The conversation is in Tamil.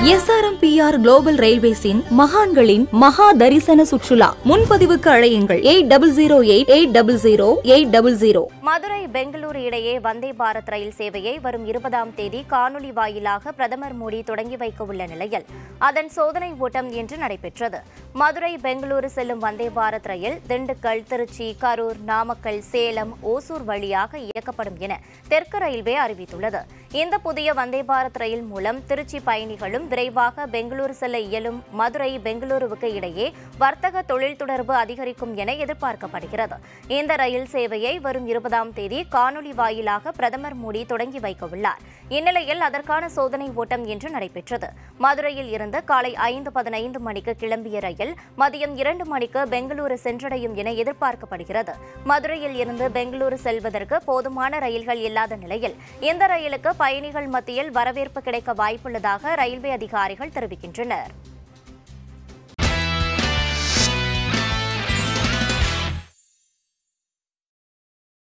எஸ்ஆர்எம்பிஆர் குளோபல் ரயில்வேஸின் மகான்களின் மகா தரிசன சுற்றுலா முன்பதிவுக்கு அழையுங்கள் eight double zero eight eight double zero eight double zero Madurai Bengaluru இடையே வந்தே பாரத் ரயில் சேவையை வரும் இருபதாம் தேதி காணொலி வாயிலாக பிரதமர் மோடி தொடங்கி வைக்க உள்ள நிலையில் அதன் சோதனை ஓட்டம் இன்று நடைபெற்றது மதுரை பெங்களூரு செல்லும் வந்தே பாரத் ரயில் திண்டுக்கல் திருச்சி கரூர் நாமக்கல் சேலம் ஓசூர் வழியாக இயக்கப்படும் என தெற்கு ரயில்வே அறிவித்துள்ளது இந்த புதிய வந்தே பாரத் ரயில் மூலம் திருச்சி பயணிகளும் விரைவாக பெங்களூரு செல்ல இயலும் மதுரை பெங்களூருவுக்கு இடையே வர்த்தக தொழில் தொடர்பு அதிகரிக்கும் என எதிர்பார்க்கப்படுகிறது இந்த ரயில் சேவையை வரும் இருபதாம் தேதி காணொலி வாயிலாக பிரதமர் மோடி தொடங்கி வைக்க உள்ளார் இந்நிலையில் அதற்கான சோதனை ஓட்டம் இன்று நடைபெற்றது மதுரையில் இருந்து காலை ஐந்து பதினைந்து மணிக்கு கிளம்பிய ரயில் மதியம் இரண்டு மணிக்கு பெங்களூரு சென்றடையும் என எதிர்பார்க்கப்படுகிறது மதுரையில் இருந்து பெங்களூரு செல்வதற்கு போதுமான ரயில்கள் இல்லாத நிலையில் இந்த ரயிலுக்கு பயணிகள் மத்தியில் வரவேற்பு கிடைக்க வாய்ப்புள்ளதாக ரயில்வே அதிகாரிகள் தெரிவிக்கின்றனர்